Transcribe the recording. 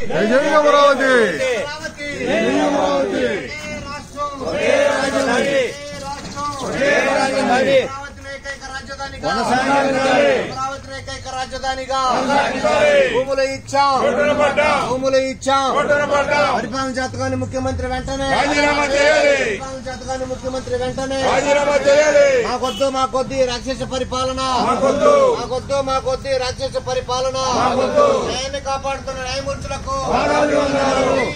జై జై అమరావతి అమరావతి అమరావతి ఒకే రాష్ట్రం ఒకే రాష్ట్రం అమరావతిని ఏకైక రాజధానిగా అమరావతిని ఏకైక రాజధానిగా భూములు ఇచ్చాం భూములు ఇచ్చాం పరిపాలన జాతకాన్ని ముఖ్యమంత్రి వెంటనే రాజీనామా చేయాలి పరిపాలన జాతకాన్ని ముఖ్యమంత్రి వెంటనే రాజీనామా చేయాలి మాకొద్దు మాకొద్ది రాక్షస పరిపాలన మాకొద్దు. మాకొద్దు మాకొద్ది రాక్షస పరిపాలన న్యాయాన్ని కాపాడుతున్న న్యాయమూర్తులకు పాదాలు వందనాలు.